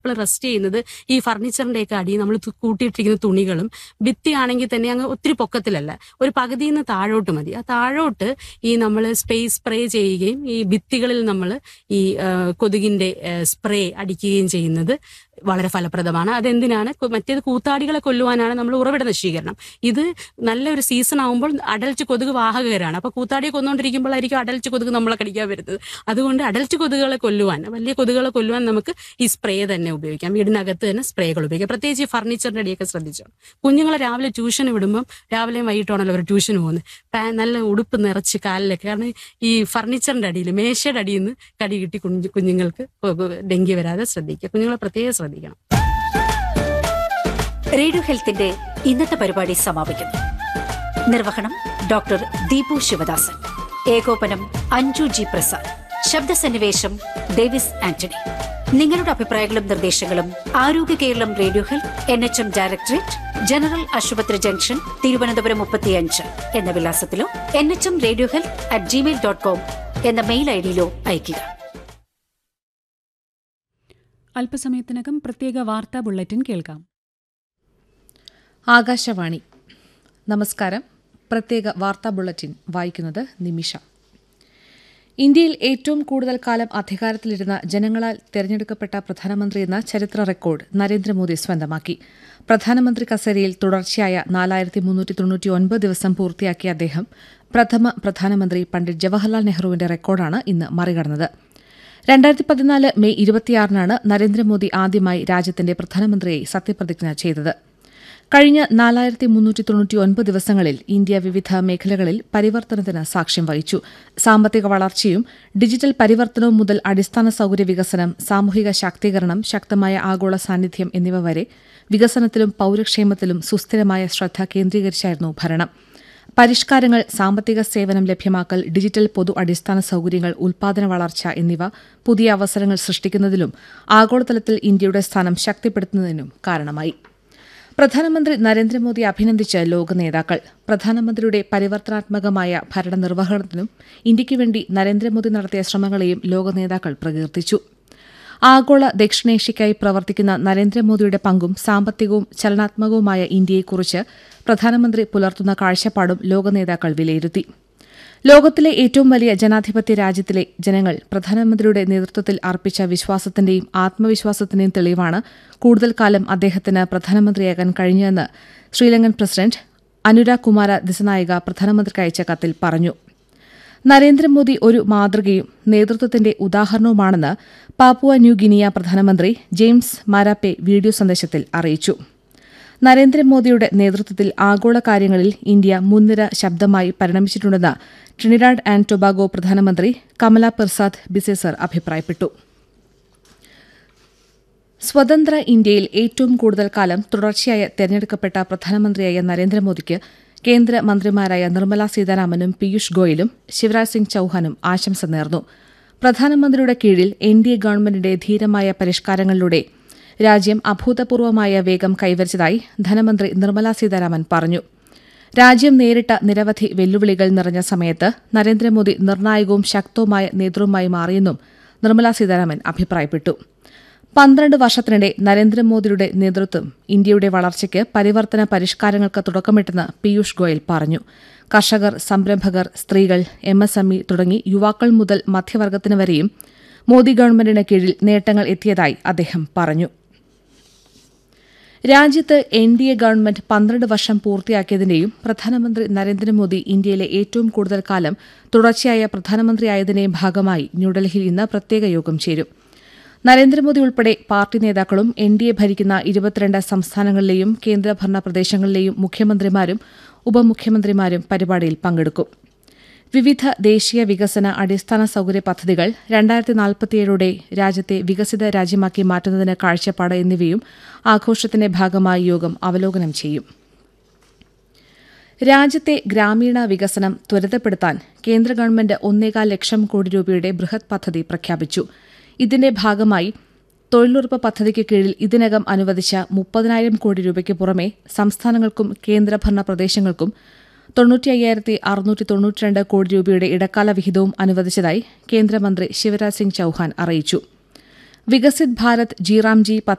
എപ്പോഴും റെസ്റ്റ് ചെയ്യുന്നത് ഈ ഫർണിച്ചറിന്റെ ഒക്കെ അടിയിൽ നമ്മൾ കൂട്ടിയിട്ടിരിക്കുന്ന തുണികളും ഭിത്തി ആണെങ്കിൽ തന്നെ അങ്ങ് ഒത്തിരി പൊക്കത്തിലല്ല ഒരു പകുതിയിൽ നിന്ന് താഴോട്ട് മതി ആ താഴോട്ട് ഈ നമ്മൾ സ്പേസ് സ്പ്രേ ചെയ്യുകയും ഈ ഭിത്തികളിൽ നമ്മൾ ഈ ആ, കൊതുകിന്റെ സ്പ്രേ അടിക്കുകയും ചെയ്യുന്നത് വളരെ ഫലപ്രദമാണ് അതെന്തിനാണ് കു- മറ്റേത് കൂത്താടികളെ കൊല്ലുവാനാണ് നമ്മൾ ഉറവിട നശീകരണം ഇത് നല്ലൊരു സീസൺ ആകുമ്പോൾ അടൽറ്റ് കൊതുക് വാഹകരാണ് അപ്പൊ കൂത്താടിയെ കൊന്നുകൊണ്ടിരിക്കുമ്പോഴായിരിക്കും അടൽറ്റ് കൊതുക് നമ്മളെ കടിക്കാൻ വരുന്നത് അതുകൊണ്ട് അടൽറ്റ് കൊതുകുകളെ കൊല്ലുവാൻ വലിയ കൊതുകുകളെ കൊല്ലുവാൻ നമുക്ക് ഈ സ്പ്രേ തന്നെ ഉപയോഗിക്കാം വീടിനകത്ത് തന്നെ സ്പ്രേകൾ ഉപയോഗിക്കാം പ്രത്യേകിച്ച് ഈ ഫർണിച്ചറിന്റെ അടിയൊക്കെ ശ്രദ്ധിച്ചോ കുഞ്ഞുങ്ങളെ രാവിലെ ട്യൂഷന് വിടുമ്പം രാവിലെയും വൈകിട്ടാണല്ലോ അവർ ട്യൂഷന് പോകുന്നത് പാ- നല്ല ഉടുപ്പ് നിറച്ച് കാലിലൊക്കെ കാരണം ഈ ഫർണിച്ചറിന്റെ അടിയിൽ മേശയുടെ അടിയിൽ നിന്ന് കടി കിട്ടി കുഞ്ഞു കുഞ്ഞുങ്ങൾക്ക് ഡെങ്കി വരാതെ ശ്രദ്ധിക്കുക കുഞ്ഞുങ്ങളെ പ്രത്യേകം ശ്രദ്ധിക്കണം റേഡിയോ ഹെൽത്തിന്റെ ഇന്നത്തെ പരിപാടി സമാപിക്കുന്നു നിർവഹണം ഡോക്ടർ ദീപു ശിവദാസൻ ഏകോപനം അഞ്ജു ജി പ്രസാദ് ശബ്ദസന്നിവേശം ഡേവിസ് ആന്റണി നിങ്ങളുടെ അഭിപ്രായങ്ങളും നിർദ്ദേശങ്ങളും ആരോഗ്യ Keralam radio health N H M directorate general ആശുപത്രി ജംഗ്ഷൻ തിരുവനന്തപുരം മുപ്പത്തിയഞ്ച് എന്ന വിലാസത്തിലോ N H M radio health at Gmail dot com എന്ന മെയിൽ ഐ ഡിയിലോ അയയ്ക്കുക അല്പസമയത്തിനകം പ്രത്യേക വാർത്താ ബുള്ളറ്റിൻ കേൾക്കാം ആകാശവാണി നമസ്കാരം പ്രത്യേക വാർത്താ ബുള്ളറ്റിൻ വായിക്കുന്നത് നിമിഷ ഇന്ത്യയിൽ ഏറ്റവും കൂടുതൽ കാലം അധികാരത്തിലിരുന്ന ജനങ്ങളാൽ തെരഞ്ഞെടുക്കപ്പെട്ട പ്രധാനമന്ത്രി എന്ന ചരിത്ര റെക്കോർഡ് നരേന്ദ്രമോദി സ്വന്തമാക്കി പ്രധാനമന്ത്രി കസേരയിൽ തുടർച്ചയായ നാലായിരത്തി മുന്നൂറ്റി തൊണ്ണൂറ്റി ഒൻപത് ദിവസം പൂർത്തിയാക്കിയ അദ്ദേഹം പ്രഥമ പ്രധാനമന്ത്രി പണ്ഡിറ്റ് ജവഹർലാൽ നെഹ്റുവിന്റെ റെക്കോർഡാണ് ഇന്ന് മറികടന്നത് രണ്ടായിരത്തി പതിനാല് മെയ് ഇരുപത്തിയാറിനാണ് നരേന്ദ്രമോദി ആദ്യമായി രാജ്യത്തിന്റെ പ്രധാനമന്ത്രിയായി സത്യപ്രതിജ്ഞ ചെയ്തത് കഴിഞ്ഞ നാലായിരത്തി മുന്നൂറ്റി തൊണ്ണൂറ്റി ഒൻപത് ദിവസങ്ങളിൽ ഇന്ത്യ വിവിധ മേഖലകളിൽ പരിവർത്തനത്തിന് സാക്ഷ്യം വഹിച്ചു സാമ്പത്തിക വളർച്ചയും ഡിജിറ്റൽ പരിവർത്തനവും മുതൽ അടിസ്ഥാന സൌകര്യ വികസനം സാമൂഹിക ശാക്തീകരണം ശക്തമായ ആഗോള സാന്നിധ്യം എന്നിവ വരെ വികസനത്തിലും പൌരക്ഷേമത്തിലും സുസ്ഥിരമായ ശ്രദ്ധ കേന്ദ്രീകരിച്ചായിരുന്നു ഭരണം പരിഷ്കാരങ്ങൾ സാമ്പത്തിക സേവനം ലഭ്യമാക്കൽ ഡിജിറ്റൽ പൊതു അടിസ്ഥാന സൌകര്യങ്ങൾ ഉൽപാദന വളർച്ച എന്നിവ പുതിയ അവസരങ്ങൾ സൃഷ്ടിക്കുന്നതിലും ആഗോളതലത്തിൽ ഇന്ത്യയുടെ സ്ഥാനം ശക്തിപ്പെടുത്തുന്നതിനും കാരണമായി പ്രധാനമന്ത്രി നരേന്ദ്രമോദി അഭിനന്ദിച്ച് ലോക നേതാക്കൾ പ്രധാനമന്ത്രിയുടെ പരിവർത്തനാത്മകമായ ഭരണനിർവഹണത്തിനും ഇന്ത്യയ്ക്കുവേണ്ടി നരേന്ദ്രമോദി നടത്തിയ ശ്രമങ്ങളെയും ലോക നേതാക്കൾ പ്രകീർത്തിച്ചു ആഗോള ദക്ഷിണേഷ്യയ്ക്കായി പ്രവർത്തിക്കുന്ന നരേന്ദ്രമോദിയുടെ പങ്കും സാമ്പത്തികവും ചലനാത്മകവുമായ ഇന്ത്യയെക്കുറിച്ച് പ്രധാനമന്ത്രി പുലർത്തുന്ന കാഴ്ചപ്പാടും ലോക നേതാക്കൾ വിലയിരുത്തി ലോകത്തിലെ ഏറ്റവും വലിയ ജനാധിപത്യ രാജ്യത്തിലെ ജനങ്ങൾ പ്രധാനമന്ത്രിയുടെ നേതൃത്വത്തിൽ അർപ്പിച്ച വിശ്വാസത്തിന്റെയും ആത്മവിശ്വാസത്തിന്റെയും തെളിവാണ് കൂടുതൽ കാലം അദ്ദേഹത്തിന് പ്രധാനമന്ത്രിയാകാൻ കഴിഞ്ഞതെന്ന് ശ്രീലങ്കൻ പ്രസിഡന്റ് അനുരാഗ് കുമാര ദിസനായിക പ്രധാനമന്ത്രിക്ക് അയച്ച കത്തിൽ പറഞ്ഞു നരേന്ദ്രമോദി ഒരു മാതൃകയും നേതൃത്വത്തിന്റെ ഉദാഹരണവുമാണെന്ന് പാപ്പുവ ന്യൂ ഗിനിയ പ്രധാനമന്ത്രി ജെയിംസ് മാരാപ്പെ വീഡിയോ സന്ദേശത്തിൽ അറിയിച്ചു നരേന്ദ്രമോദിയുടെ നേതൃത്വത്തിൽ ആഗോള കാര്യങ്ങളിൽ ഇന്ത്യ മുൻനിര ശബ്ദമായി പരിണമിച്ചിട്ടുണ്ടെന്ന് ട്രിനിഡാഡ് ആൻഡ് ടൊബാഗോ പ്രധാനമന്ത്രി കമല പെർസാദ് ബിസേസർ അഭിപ്രായപ്പെട്ടു സ്വതന്ത്ര ഇന്ത്യയിൽ ഏറ്റവും കൂടുതൽ കാലം തുടർച്ചയായ തെരഞ്ഞെടുക്കപ്പെട്ട പ്രധാനമന്ത്രിയായ നരേന്ദ്രമോദിക്ക് കേന്ദ്ര മന്ത്രിമാരായ നിർമ്മല സീതാരാമനും പീയൂഷ് ഗോയലും ശിവരാജ് സിംഗ് ചൌഹാനും ആശംസ നേർന്നു പ്രധാനമന്ത്രിയുടെ കീഴിൽ എൻ ഡി എ ഗവൺമെന്റിന്റെ ധീരമായ പരിഷ്കാരങ്ങളിലൂടെ രാജ്യം അഭൂതപൂർവമായ വേഗം കൈവരിച്ചതായി ധനമന്ത്രി നിർമ്മല സീതാരാമൻ പറഞ്ഞു രാജ്യം നേരിട്ട നിരവധി വെല്ലുവിളികൾ നിറഞ്ഞ സമയത്ത് നരേന്ദ്രമോദി നിർണായകവും ശക്തവുമായ നേതൃവുമായി മാറിയെന്നും നിർമ്മല സീതാരാമൻ അഭിപ്രായപ്പെട്ടു പന്ത്രണ്ട് വർഷത്തിനിടെ നരേന്ദ്രമോദിയുടെ നേതൃത്വം ഇന്ത്യയുടെ വളർച്ചയ്ക്ക് പരിവർത്തന പരിഷ്കാരങ്ങൾക്ക് തുടക്കമിട്ടെന്ന് പീയൂഷ് ഗോയൽ പറഞ്ഞു കർഷകർ സംരംഭകർ സ്ത്രീകൾ എം എസ് എം ഇ തുടങ്ങി യുവാക്കൾ മുതൽ മധ്യവർഗത്തിന് വരെയും മോദി ഗവൺമെന്റിന് കീഴിൽ നേട്ടങ്ങൾ എത്തിയതായി അദ്ദേഹം പറഞ്ഞു രാജ്യത്ത് എൻ ഡി എ ഗവൺമെന്റ് പന്ത്രണ്ട് വർഷം പൂർത്തിയാക്കിയതിന്റെയും പ്രധാനമന്ത്രി നരേന്ദ്രമോദി ഇന്ത്യയിലെ ഏറ്റവും കൂടുതൽ കാലം തുടർച്ചയായ പ്രധാനമന്ത്രിയായതിന്റെയും ഭാഗമായി ന്യൂഡൽഹിയിൽ ഇന്ന് പ്രത്യേക യോഗം ചേരും നരേന്ദ്രമോദി ഉൾപ്പെടെ പാർട്ടി നേതാക്കളും എൻ ഡി എ ഭരിക്കുന്ന ഇരുപത്തിരണ്ട് സംസ്ഥാനങ്ങളിലെയും കേന്ദ്രഭരണ പ്രദേശങ്ങളിലെയും മുഖ്യമന്ത്രിമാരും ഉപമുഖ്യമന്ത്രിമാരും പരിപാടിയിൽ പങ്കെടുക്കും വിവിധ ദേശീയ വികസന അടിസ്ഥാന സൌകര്യ പദ്ധതികൾ രണ്ടായിരത്തി നാൽപ്പത്തിയേഴോടെ രാജ്യത്തെ വികസിത രാജ്യമാക്കി മാറ്റുന്നതിന് കാഴ്ചപ്പാട് എന്നിവയും ആഘോഷത്തിന്റെ ഭാഗമായി യോഗം അവലോകനം ചെയ്യും രാജ്യത്തെ ഗ്രാമീണ വികസനം ത്വരിതപ്പെടുത്താൻ കേന്ദ്ര ഗവൺമെന്റ് ഒന്നേകാൽ ലക്ഷം കോടി രൂപയുടെ ബൃഹത് പദ്ധതി പ്രഖ്യാപിച്ചു ഇതിന്റെ ഭാഗമായി തൊഴിലുറപ്പ് പദ്ധതിക്ക് കീഴിൽ ഇതിനകം അനുവദിച്ച മുപ്പതിനായിരം കോടി രൂപയ്ക്ക് പുറമെ സംസ്ഥാനങ്ങൾക്കും കേന്ദ്രഭരണ പ്രദേശങ്ങൾക്കും തൊണ്ണൂറ്റി അയ്യായിരത്തി അറുന്നൂറ്റി തൊണ്ണൂറ്റിരണ്ട് കോടി രൂപയുടെ ഇടക്കാല വിഹിതവും അനുവദിച്ചതായി കേന്ദ്രമന്ത്രി ശിവരാജ് സിംഗ് ചൌഹാൻ അറിയിച്ചു വികസിത് ഭാരത് ജിറാംജി